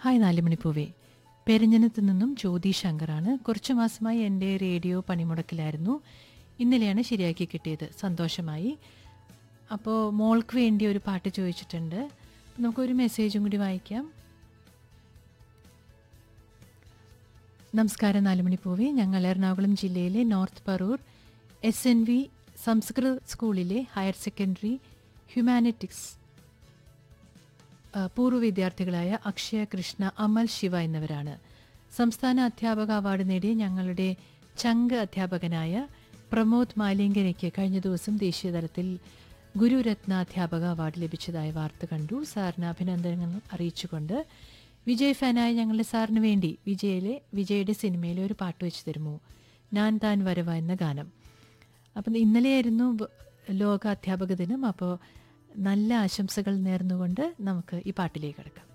hi നാലുമണിപ്പൂവേ പെരിഞ്ഞനത്ത് നിന്നും ജ്യോതി ശങ്കറാണ് കുറച്ചു മാസമായി എൻ്റെ റേഡിയോ പണിമുടക്കിലായിരുന്നു ഇന്നലെയാണ് ശരിയാക്കി കിട്ടിയത് സന്തോഷമായി അപ്പോൾ മോൾക്ക് വേണ്ടി ഒരു പാട്ട് ചോദിച്ചിട്ടുണ്ട് നമുക്കൊരു മെസ്സേജും കൂടി വായിക്കാം നമസ്കാരം നാലുമണിപ്പൂവേ ഞങ്ങൾ എറണാകുളം ജില്ലയിലെ north Paravur S N V സംസ്കൃത സ്കൂളിലെ ഹയർ സെക്കൻഡറി ഹ്യൂമാനിറ്റിക്സ് ആ, പൂർവ്വ വിദ്യാർത്ഥികളായ അക്ഷയ കൃഷ്ണ അമൽ ശിവ എന്നിവരാണ് സംസ്ഥാന അധ്യാപക അവാർഡ് നേടിയ ഞങ്ങളുടെ ചങ്ക് അധ്യാപകനായ പ്രമോദ് മാലിംഗനയ്ക്ക് കഴിഞ്ഞ ദിവസം ദേശീയതലത്തിൽ ഗുരുരത്ന അധ്യാപക അവാർഡ് ലഭിച്ചതായ വാർത്ത കണ്ടു സാറിന് അഭിനന്ദനങ്ങൾ അറിയിച്ചുകൊണ്ട് വിജയ് ഫാനായ ഞങ്ങളുടെ സാറിന് വേണ്ടി വിജയിലെ വിജയുടെ സിനിമയിലെ ഒരു പാട്ട് വെച്ച് തരുമോ ഞാൻ താൻ വരവ എന്ന ഗാനം അപ്പം ഇന്നലെയായിരുന്നു വ- ലോക അധ്യാപക ദിനം അപ്പോൾ നല്ല ആശംസകൾ നേർന്നുകൊണ്ട് നമുക്ക് ഈ പാട്ടിലേക്ക് കിടക്കാം